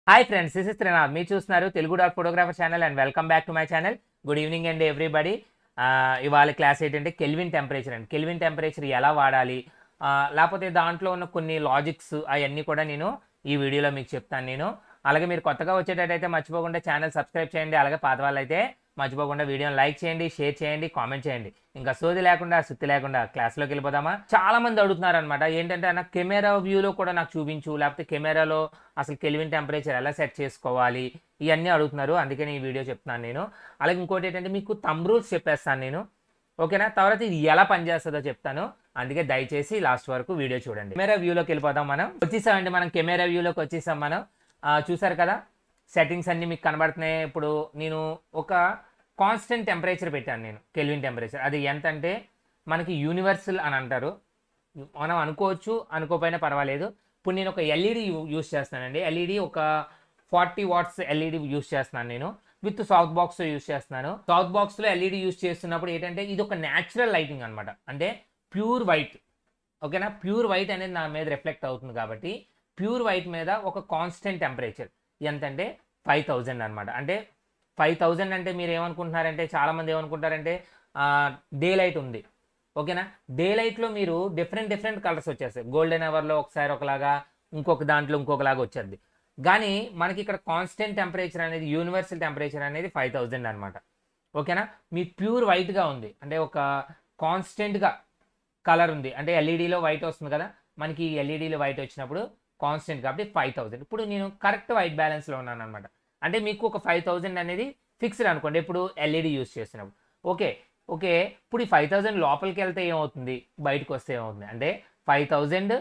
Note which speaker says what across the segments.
Speaker 1: hi friends this is Trinath మీరు చూస్తున్నారు Telugu dot photographer channel and welcome back to my channel good evening అండి everybody ఇవాళ class ఏంటంటే kelvin temperature అండి kelvin temperature ఎలా వాడాలి ఆ, లేకపోతే దాంట్లో ఉన్న కొన్ని లాజిక్స్ అవన్నీ కూడా నేను ఈ వీడియోలో మీకు చెప్తాను నేను అలాగే మీరు కొత్తగా వచ్చేటట్టయితే మర్చిపోకుండా ఛానల్ సబ్స్క్రైబ్ చేయండి అలాగే పాత వాళ్ళైతే మర్చిపోకుండా వీడియోని లైక్ చేయండి షేర్ చేయండి కామెంట్ చేయండి ఇంకా సోది లేకుండా సుత్తి లేకుండా క్లాస్లోకి వెళ్ళిపోదామా చాలా మంది అడుగుతున్నారు అనమాట ఏంటంటే నాకు కెమెరా వ్యూలో కూడా నాకు చూపించు లేకపోతే కెమెరాలో అసలు కెల్విన్ టెంపరేచర్ ఎలా సెట్ చేసుకోవాలి ఇవన్నీ అడుగుతున్నారు అందుకని ఈ వీడియో చెప్తున్నాను నేను అలాగే ఇంకోటి ఏంటంటే మీకు తమ్ రూల్స్ చెప్పేస్తాను నేను ఓకేనా తర్వాత ఇది ఎలా పనిచేస్తుందో చెప్తాను అందుకే దయచేసి లాస్ట్ వరకు వీడియో చూడండి కెమెరా వ్యూలోకి వెళ్ళిపోదాం మనం వచ్చేసామండి మనం కెమెరా వ్యూలోకి వచ్చేసాం మనం ఆ, చూసారు కదా సెట్టింగ్స్ అన్ని మీకు కనబడుతున్నాయి ఇప్పుడు నేను ఒక కాన్స్టెంట్ టెంపరేచర్ పెట్టాను నేను కెల్విన్ టెంపరేచర్ అది ఎంత అంటే మనకి యూనివర్సల్ అని అంటారు మనం అనుకోవచ్చు అనుకోపోయినా పర్వాలేదు ఇప్పుడు నేను ఒక ఎల్ఈడి యూస్ చేస్తున్నానండి ఎల్ఈడి ఒక ఫార్టీ వాట్స్ ఎల్ఈడి యూస్ చేస్తున్నాను నేను విత్ సౌత్ బాక్స్ యూస్ చేస్తున్నాను సౌత్ బాక్స్లో ఎల్ఈడి యూస్ చేస్తున్నప్పుడు ఏంటంటే ఇది ఒక న్యాచురల్ లైటింగ్ అనమాట అంటే ప్యూర్ వైట్ ఓకేనా ప్యూర్ వైట్ అనేది నా మీద రిఫ్లెక్ట్ అవుతుంది కాబట్టి ప్యూర్ వైట్ మీద ఒక కాన్స్టెంట్ టెంపరేచర్ ఎంతంటే ఫైవ్ థౌజండ్ అనమాట అంటే ఫైవ్ థౌజండ్ అంటే మీరు ఏమనుకుంటున్నారంటే చాలామంది ఏమనుకుంటారంటే డే లైట్ ఉంది ఓకేనా డే లైట్లో మీరు డిఫరెంట్ డిఫరెంట్ కలర్స్ వచ్చేస్తాయి గోల్డెన్ అవర్లో ఒకసారి ఒకలాగా ఇంకొక దాంట్లో ఇంకొకలాగా వచ్చేది కానీ మనకి ఇక్కడ కాన్స్టెంట్ టెంపరేచర్ అనేది యూనివర్సల్ టెంపరేచర్ అనేది ఫైవ్ థౌజండ్ అనమాట ఓకేనా మీ ప్యూర్ వైట్గా ఉంది అంటే ఒక కాన్స్టెంట్గా కలర్ ఉంది అంటే ఎల్ఈడిలో వైట్ వస్తుంది కదా మనకి ఎల్ఈడిలో వైట్ వచ్చినప్పుడు కాన్స్టెంట్ కాబట్టి ఫైవ్ థౌజండ్ ఇప్పుడు నేను కరెక్ట్ వైట్ బ్యాలెన్స్లో ఉన్నాను అనమాట అంటే మీకు ఒక ఫైవ్ థౌజండ్ అనేది ఫిక్స్డ్ అనుకోండి ఇప్పుడు ఎల్ఈడి యూస్ చేసినప్పుడు ఓకే ఓకే ఇప్పుడు ఈ ఫైవ్ థౌజండ్ లోపలికి వెళ్తే ఏమవుతుంది బయటకు వస్తే ఏమవుతుంది అంటే ఫైవ్ థౌజండ్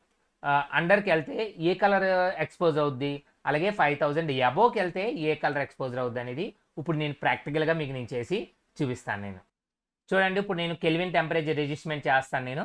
Speaker 1: అండర్కి వెళ్తే ఏ కలర్ ఎక్స్పోజ్ అవుద్ది అలాగే ఫైవ్ థౌజండ్ అబోవ్కి వెళ్తే ఏ కలర్ ఎక్స్పోజర్ అవుద్ది అనేది ఇప్పుడు నేను ప్రాక్టికల్గా మీకు నేను చేసి చూపిస్తాను నేను చూడండి ఇప్పుడు నేను కెల్విన్ టెంపరేచర్ రిజిస్ట్మెంట్ చేస్తాను నేను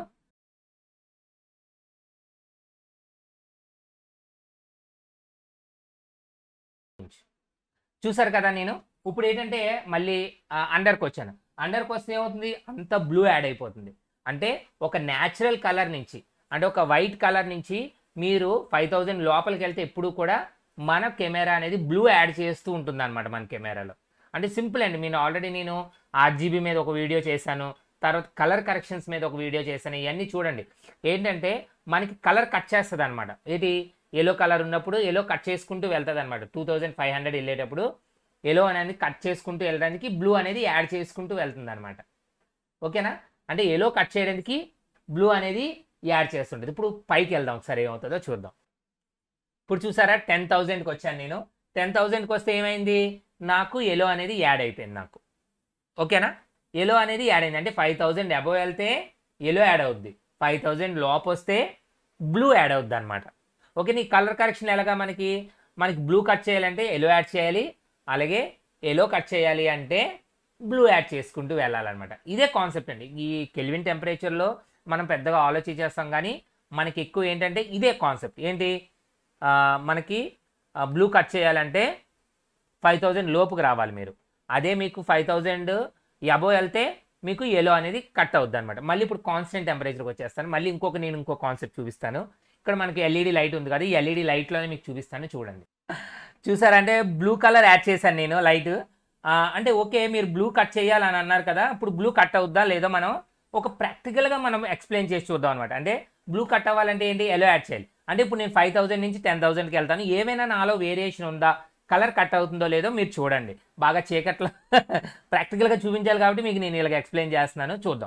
Speaker 1: చూసారు కదా నేను ఇప్పుడు ఏంటంటే మళ్ళీ అండర్కి వచ్చాను అండర్కి వస్తే ఏమవుతుంది అంత బ్లూ యాడ్ అయిపోతుంది అంటే ఒక న్యాచురల్ కలర్ నుంచి అంటే ఒక వైట్ కలర్ నుంచి మీరు ఫైవ్ థౌజండ్ లోపలికి వెళ్తే ఎప్పుడు కూడా మన కెమెరా అనేది బ్లూ యాడ్ చేస్తూ ఉంటుంది అనమాట మన కెమెరాలో అంటే సింపుల్ అండి నేను ఆల్రెడీ నేను ఆర్జీబీ మీద ఒక వీడియో చేశాను తర్వాత కలర్ కరెక్షన్స్ మీద ఒక వీడియో చేశాను ఇవన్నీ చూడండి ఏంటంటే మనకి కలర్ కట్ చేస్తుంది అనమాట ఏంటి ఎల్లో కలర్ ఉన్నప్పుడు ఎల్లో కట్ చేసుకుంటూ వెళ్తుంది అనమాట టూ థౌజండ్ ఫైవ్ హండ్రెడ్ వెళ్ళేటప్పుడు ఎల్లో అనేది కట్ చేసుకుంటూ వెళ్ళడానికి బ్లూ అనేది యాడ్ చేసుకుంటూ వెళ్తుంది అనమాట ఓకేనా అంటే ఎల్లో కట్ చేయడానికి బ్లూ అనేది యాడ్ చేస్తుంటుంది ఇప్పుడు పైకి వెళ్దాం ఒకసారి ఏమవుతుందో చూద్దాం ఇప్పుడు చూసారా టెన్ థౌజండ్కి వచ్చాను నేను టెన్ థౌజండ్కి వస్తే ఏమైంది నాకు ఎలో అనేది యాడ్ అయిపోయింది నాకు ఓకేనా ఎలో అనేది యాడ్ అయింది అంటే ఫైవ్ థౌజండ్ అబోవ్ వెళ్తే ఎలో యాడ్ అవుద్ది ఫైవ్ థౌజండ్ లోపు వస్తే బ్లూ యాడ్ అవుద్ది అనమాట ఓకే నీ కలర్ కరెక్షన్ ఎలాగా మనకి మనకి బ్లూ కట్ చేయాలంటే ఎలో యాడ్ చేయాలి అలాగే ఎలో కట్ చేయాలి అంటే బ్లూ యాడ్ చేసుకుంటూ వెళ్ళాలన్నమాట ఇదే కాన్సెప్ట్ అండి ఈ కెల్విన్ టెంపరేచర్లో మనం పెద్దగా ఆలోచించేస్తాం కానీ మనకి ఎక్కువ ఏంటంటే ఇదే కాన్సెప్ట్ ఏంటి ఆ, మనకి బ్లూ కట్ చేయాలంటే ఫైవ్ థౌజండ్ లోపుకి రావాలి మీరు అదే మీకు ఫైవ్ థౌజండ్ అబో వెళ్తే మీకు ఎలో అనేది కట్ అవుద్ది అనమాట మళ్ళీ ఇప్పుడు కాన్స్టెంట్ టెంపరేచర్కి వచ్చేస్తాను మళ్ళీ ఇంకొక నేను ఇంకో కాన్సెప్ట్ చూపిస్తాను ఇక్కడ మనకి ఎల్ఈడి లైట్ ఉంది కదా ఈ ఎల్ఈడి లైట్లోనే మీకు చూపిస్తాను చూడండి చూసారంటే బ్లూ కలర్ యాడ్ చేశాను నేను లైట్ అంటే ఓకే మీరు బ్లూ కట్ చేయాలని అన్నారు కదా ఇప్పుడు బ్లూ కట్ అవుద్దా లేదో మనం ఒక ప్రాక్టికల్గా మనం ఎక్స్ప్లెయిన్ చేసి చూద్దాం అనమాట అంటే బ్లూ కట్ అవ్వాలంటే ఏంటి ఎల్లో యాడ్ చేయాలి అంటే ఇప్పుడు నేను ఫైవ్ థౌసండ్ నుంచి టెన్ థౌసండ్కి వెళ్తాను ఏమైనా నాలో వేరియేషన్ ఉందా కలర్ కట్ అవుతుందో లేదో మీరు చూడండి బాగా చీకట్లో ప్రాక్టికల్గా చూపించాలి కాబట్టి మీకు నేను ఇలాగ ఎక్స్ప్లెయిన్ చేస్తున్నాను చూద్దాం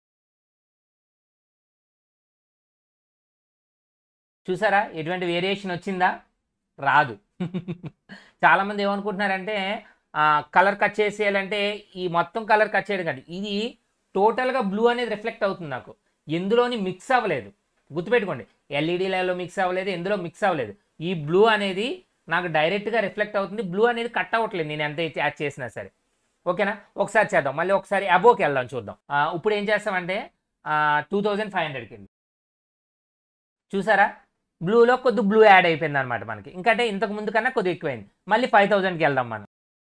Speaker 1: చూసారా ఎటువంటి వేరియేషన్ వచ్చిందా రాదు చాలామంది ఏమనుకుంటున్నారంటే కలర్ కట్ చేసేయాలంటే ఈ మొత్తం కలర్ కట్ చేయడం కాదు ఇది టోటల్గా బ్లూ అనేది రిఫ్లెక్ట్ అవుతుంది నాకు ఎందులోని మిక్స్ అవ్వలేదు గుర్తుపెట్టుకోండి ఎల్ఈడీలలో మిక్స్ అవ్వలేదు ఎందులో మిక్స్ అవ్వలేదు ఈ బ్లూ అనేది నాకు డైరెక్ట్గా రిఫ్లెక్ట్ అవుతుంది బ్లూ అనేది కట్ అవ్వట్లేదు నేను ఎంత యాడ్ చేసినా సరే ఓకేనా ఒకసారి చేద్దాం మళ్ళీ ఒకసారి అబోకి వెళ్దాం చూద్దాం ఆ, ఇప్పుడు ఏం చేస్తామంటే టూ థౌజండ్ ఫైవ్ హండ్రెడ్కి చూసారా బ్లూలో కొద్ది బ్లూ యాడ్ అయిపోయింది అనమాట మనకి ఇంకంటే ఇంతకు ముందు కన్నా కొద్దిగా ఎక్కువైంది మళ్ళీ ఫైవ్ థౌజండ్కి వెళ్దాం మనం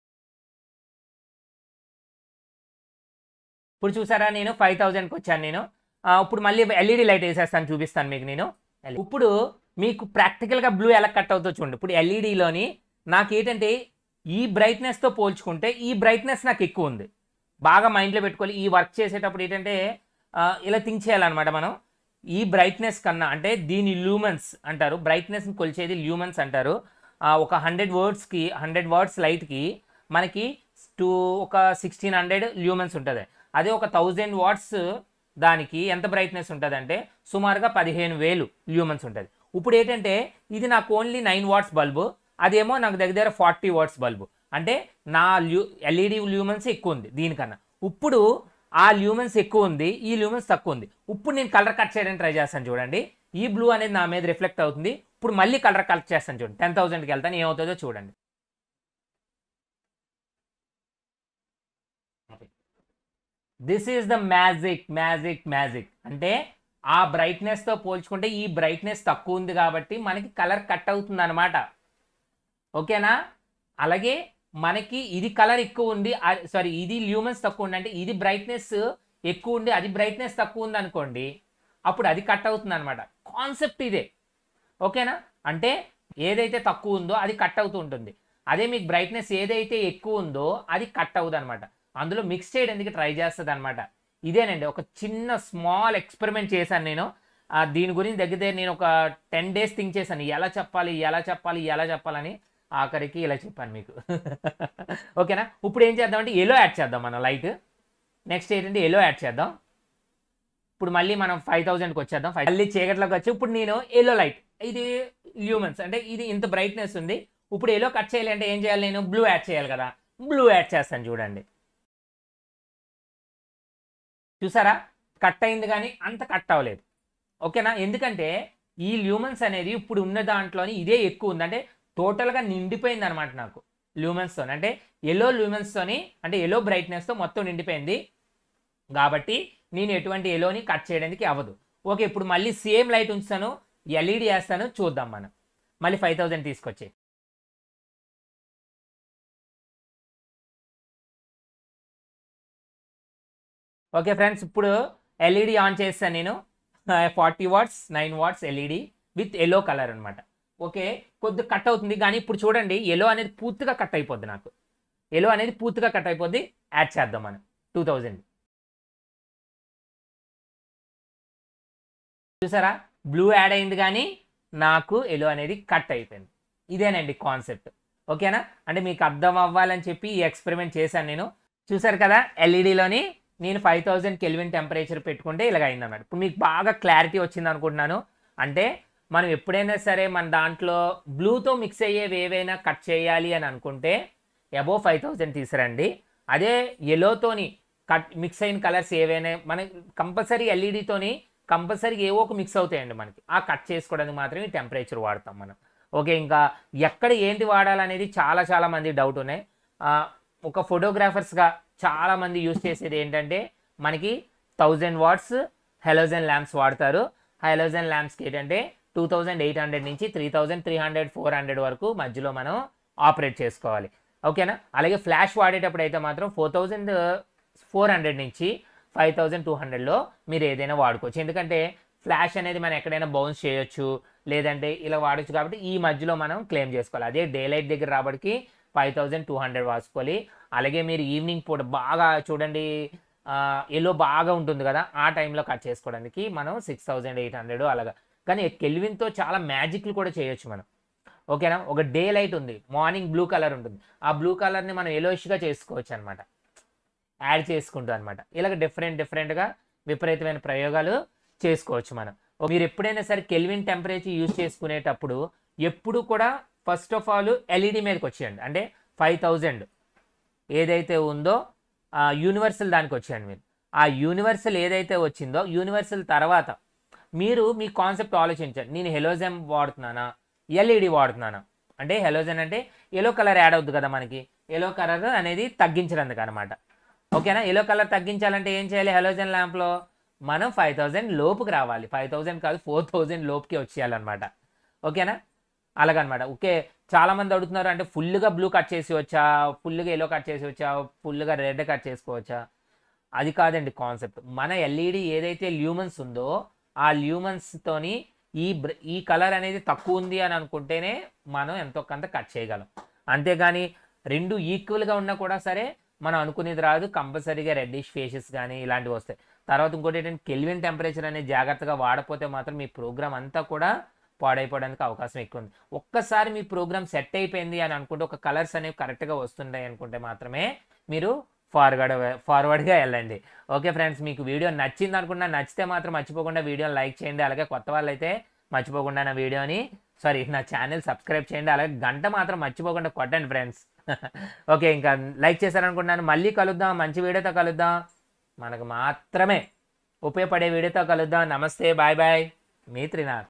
Speaker 1: ఇప్పుడు చూసారా నేను ఫైవ్ థౌజండ్కి వచ్చాను నేను ఆ, ఇప్పుడు మళ్ళీ ఎల్ఈడి లైట్ వేసేస్తాను చూపిస్తాను మీకు నేను ఇప్పుడు మీకు ప్రాక్టికల్గా బ్లూ ఎలా కట్ అవుతుందో చూడండి ఇప్పుడు ఎల్ఈడిలోని నాకు ఏంటంటే ఈ బ్రైట్నెస్తో పోల్చుకుంటే ఈ బ్రైట్నెస్ నాకు ఎక్కువ ఉంది బాగా మైండ్లో పెట్టుకోవాలి ఈ వర్క్ చేసేటప్పుడు ఏంటంటే ఆ, ఇలా థింక్ చేయాలన్నమాట మనం ఈ బ్రైట్నెస్ కన్నా అంటే దీని ల్యూమన్స్ అంటారు బ్రైట్నెస్ని కొలిచేది ల్యూమన్స్ అంటారు ఆ, ఒక హండ్రెడ్ వర్డ్స్కి హండ్రెడ్ వర్డ్స్ లైట్కి మనకి టూ ఒక సిక్స్టీన్ హండ్రెడ్ ల్యూమన్స్ ఉంటుంది అదే ఒక థౌజండ్ వాట్స్ దానికి ఎంత బ్రైట్నెస్ ఉంటుంది అంటే సుమారుగా పదిహేను వేలు ల్యూమన్స్ ఉంటుంది ఇప్పుడు ఏంటంటే ఇది నాకు ఓన్లీ నైన్ వాట్స్ బల్బు అదేమో నాకు దగ్గర దగ్గర ఫార్టీ వాట్స్ బల్బు అంటే నా ల్యూ ఎల్ఈడి ల్యూమన్స్ ఎక్కువ ఉంది దీనికన్నా ఇప్పుడు ఆ ల్యూమన్స్ ఎక్కువ ఉంది ఈ ల్యూమన్స్ తక్కువ ఉంది ఇప్పుడు నేను కలర్ కట్ చేయడానికి ట్రై చేస్తాను చూడండి ఈ బ్లూ అనేది నా మీద రిఫ్లెక్ట్ అవుతుంది ఇప్పుడు మళ్ళీ కలర్ కట్ చేస్తాను చూడండి టెన్ థౌసండ్కి వెళ్తాను ఏమవుతుందో చూడండి this is the magic magic magic అంటే ఆ బ్రైట్నెస్తో పోల్చుకుంటే ఈ బ్రైట్నెస్ తక్కువ ఉంది కాబట్టి మనకి కలర్ కట్ అవుతుంది అనమాట ఓకేనా అలాగే మనకి ఇది కలర్ ఎక్కువ ఉంది సారీ ఇది ల్యూమన్స్ తక్కువ ఉంది అంటే ఇది బ్రైట్నెస్ ఎక్కువ ఉండి అది బ్రైట్నెస్ తక్కువ ఉంది అనుకోండి అప్పుడు అది కట్ అవుతుంది అనమాట కాన్సెప్ట్ ఇదే ఓకేనా అంటే ఏదైతే తక్కువ ఉందో అది కట్ అవుతూ ఉంటుంది అదే మీకు బ్రైట్నెస్ ఏదైతే ఎక్కువ ఉందో అది కట్ అవుతుంది అనమాట అందులో మిక్స్ చేయడానికి ట్రై చేస్తుంది అనమాట ఇదేనండి ఒక చిన్న స్మాల్ ఎక్స్పెరిమెంట్ చేశాను నేను ఆ, దీని గురించి దగ్గర దగ్గర నేను ఒక టెన్ డేస్ థింక్ చేశాను ఎలా చెప్పాలి ఎలా చెప్పాలి ఎలా చెప్పాలని ఆఖరికి ఇలా చెప్పాను మీకు ఓకేనా ఇప్పుడు ఏం చేద్దామంటే ఎలో యాడ్ చేద్దాం మనం లైట్ నెక్స్ట్ ఏంటంటే ఎలో యాడ్ చేద్దాం ఇప్పుడు మళ్ళీ మనం ఫైవ్ థౌజండ్కి వచ్చేద్దాం ఫైవ్ మళ్ళీ చీకట్లోకి వచ్చి ఇప్పుడు నేను ఎల్లో లైట్ ఇది ల్యూమన్స్ అంటే ఇది ఇంత బ్రైట్నెస్ ఉంది ఇప్పుడు ఎల్లో కట్ చేయాలి అంటే ఏం చేయాలి నేను బ్లూ యాడ్ చేయాలి కదా బ్లూ యాడ్ చేస్తాను చూడండి చూసారా కట్ అయింది కానీ అంత కట్ అవ్వలేదు ఓకేనా ఎందుకంటే ఈ ల్యూమన్స్ అనేది ఇప్పుడు ఉన్న దాంట్లోని ఇదే ఎక్కువ ఉంది అంటే టోటల్గా నిండిపోయింది అనమాట నాకు ల్యూమన్స్తో అంటే ఎల్లో ల్యూమన్స్తోని అంటే ఎల్లో బ్రైట్నెస్తో మొత్తం నిండిపోయింది కాబట్టి నేను ఎటువంటి ఎలోని కట్ చేయడానికి అవ్వదు ఓకే ఇప్పుడు మళ్ళీ సేమ్ లైట్ ఉంచుతాను ఎల్ఈడి వేస్తాను చూద్దాం మనం మళ్ళీ ఫైవ్ థౌజండ్ తీసుకొచ్చి ఓకే ఫ్రెండ్స్ ఇప్పుడు ఎల్ఈడి ఆన్ చేస్తాను నేను forty watts nine watts LED with yellow colour అనమాట ఓకే కొద్ది కట్ అవుతుంది కానీ ఇప్పుడు చూడండి ఎల్లో అనేది పూర్తిగా కట్ అయిపోద్ది నాకు ఎల్లో అనేది పూర్తిగా కట్ అయిపోద్ది యాడ్ చేద్దాం మనం టూ థౌజండ్ చూసారా బ్లూ యాడ్ అయింది కానీ నాకు ఎల్లో అనేది కట్ అయిపోయింది ఇదేనండి కాన్సెప్ట్ ఓకేనా అంటే మీకు అర్థం అవ్వాలని చెప్పి ఈ ఎక్స్పెరిమెంట్ చేశాను నేను చూసారు కదా ఎల్ఈడిలోని నేను ఫైవ్ థౌజండ్ కెల్విన్ టెంపరేచర్ పెట్టుకుంటే ఇలాగ అయిందన్నమాట ఇప్పుడు మీకు బాగా క్లారిటీ వచ్చింది అనుకుంటున్నాను అంటే మనం ఎప్పుడైనా సరే మన దాంట్లో బ్లూతో మిక్స్ అయ్యేవి ఏవైనా కట్ చేయాలి అని అనుకుంటే అబోవ్ ఫైవ్ థౌజండ్ తీసుకురండి అదే ఎల్లోతోని కట్ మిక్స్ అయిన కలర్స్ ఏవైనా మనకి కంపల్సరీ ఎల్ఈడితోని కంపల్సరీ ఏవో ఒక మిక్స్ అవుతాయండి మనకి ఆ కట్ చేసుకోవడానికి మాత్రమే టెంపరేచర్ వాడతాం మనం ఓకే ఇంకా ఎక్కడ ఏంటి వాడాలనేది చాలా చాలా మంది డౌట్ ఉన్నాయి ఆ, ఒక ఫోటోగ్రాఫర్స్గా చాలా మంది యూస్ చేసేది ఏంటంటే మనకి థౌజండ్ వాట్స్ హెలోజన్ ల్యాంప్స్ వాడతారు హెలోజన్ ల్యాంప్స్కి ఏంటంటే టూ థౌజండ్ ఎయిట్ హండ్రెడ్ నుంచి three thousand three hundred four hundred వరకు మధ్యలో మనం ఆపరేట్ చేసుకోవాలి ఓకేనా అలాగే ఫ్లాష్ వాడేటప్పుడు అయితే మాత్రం ఫోర్ థౌజండ్ ఫోర్ హండ్రెడ్ నుంచి ఫైవ్ థౌజండ్ టూ హండ్రెడ్లో మీరు ఏదైనా వాడుకోవచ్చు ఎందుకంటే ఫ్లాష్ అనేది మనం ఎక్కడైనా బౌన్స్ చేయొచ్చు లేదంటే ఇలా వాడచ్చు కాబట్టి ఈ మధ్యలో మనం క్లెయిమ్ చేసుకోవాలి అదే డే లైట్ దగ్గర రాబడికి ఫైవ్ థౌజండ్ టూ హండ్రెడ్ వాడుకోవాలి అలాగే మీరు ఈవినింగ్ పూట బాగా చూడండి ఎల్లో బాగా ఉంటుంది కదా ఆ టైంలో కట్ చేసుకోవడానికి మనం సిక్స్ థౌజండ్ ఎయిట్ హండ్రెడ్ అలాగా కానీ కెల్విన్తో చాలా మ్యాజిక్లు కూడా చేయొచ్చు మనం ఓకేనా ఒక డే లైట్ ఉంది మార్నింగ్ బ్లూ కలర్ ఉంటుంది ఆ బ్లూ కలర్ని మనం ఎలోయిష్గా చేసుకోవచ్చు అనమాట యాడ్ చేసుకుంటూ అనమాట ఇలాగ డిఫరెంట్ డిఫరెంట్గా విపరీతమైన ప్రయోగాలు చేసుకోవచ్చు మనం మీరు ఎప్పుడైనా సరే కెల్విన్ టెంపరేచర్ యూజ్ చేసుకునేటప్పుడు ఎప్పుడు కూడా ఫస్ట్ ఆఫ్ ఆల్ ఎల్ఈడి మీదకి వచ్చేయండి అంటే ఫైవ్ థౌజండ్ ఏదైతే ఉందో ఆ యూనివర్సల్ దానికి వచ్చేయండి మీరు ఆ యూనివర్సల్ ఏదైతే వచ్చిందో యూనివర్సల్ తర్వాత మీరు మీ కాన్సెప్ట్ ఆలోచించండి నేను హెలోజన్ వాడుతున్నానా ఎల్ఈడి వాడుతున్నానా అంటే హెలోజన్ అంటే ఎల్లో కలర్ యాడ్ అవుద్ది కదా మనకి ఎల్లో కలర్ అనేది తగ్గించడానికి అనమాట ఓకేనా ఎల్లో కలర్ తగ్గించాలంటే ఏం చేయాలి హెలోజన్ ల్యాంప్లో మనం ఫైవ్ థౌజండ్ లోపుకి రావాలి ఫైవ్ థౌజండ్ కాదు ఫోర్ థౌజండ్ లోపుకి వచ్చేయాలన్నమాట ఓకేనా అలాగనమాట ఓకే చాలా మంది అడుగుతున్నారు అంటే ఫుల్గా బ్లూ కట్ చేసి వచ్చా ఫుల్గా ఎల్లో కట్ చేసి వచ్చా ఫుల్గా రెడ్ కట్ చేసుకోవచ్చా అది కాదండి కాన్సెప్ట్ మన ఎల్ఈడి ఏదైతే ల్యూమన్స్ ఉందో ఆ ల్యూమన్స్తోని ఈ బ్ర- ఈ కలర్ అనేది తక్కువ ఉంది అని అనుకుంటేనే మనం ఎంతో కొంత కట్ చేయగలం అంతేగాని రెండు ఈక్వల్గా ఉన్నా కూడా సరే మనం అనుకునేది రాదు కంపల్సరీగా రెడ్డిష్ ఫేషెస్ కానీ ఇలాంటివి వస్తాయి తర్వాత ఇంకోటి ఏంటంటే కెల్విన్ టెంపరేచర్ అనేది జాగ్రత్తగా వాడపోతే మాత్రం మీ ప్రోగ్రామ్ అంతా కూడా పాడైపోవడానికి అవకాశం ఎక్కువ ఉంది ఒక్కసారి మీ ప్రోగ్రామ్ సెట్ అయిపోయింది అని అనుకుంటే ఒక కలర్స్ అనేవి కరెక్ట్గా వస్తున్నాయి అనుకుంటే మాత్రమే మీరు ఫార్వర్డ్ ఫార్వర్డ్గా వెళ్ళండి ఓకే ఫ్రెండ్స్ మీకు వీడియో నచ్చింది అనుకున్నా నచ్చితే మాత్రం మర్చిపోకుండా వీడియోని లైక్ చేయండి అలాగే కొత్త వాళ్ళు అయితే మర్చిపోకుండా నా వీడియోని సారీ నా ఛానల్ సబ్స్క్రైబ్ చేయండి అలాగే గంట మాత్రం మర్చిపోకుండా కొట్టండి ఫ్రెండ్స్ ఓకే ఇంకా లైక్ చేశారనుకుంటున్నాను మళ్ళీ కలుద్దాం మంచి వీడియోతో కలుద్దాం మనకు మాత్రమే ఉపయోగపడే వీడియోతో కలుద్దాం నమస్తే బాయ్ బాయ్ మీ త్రినాథ్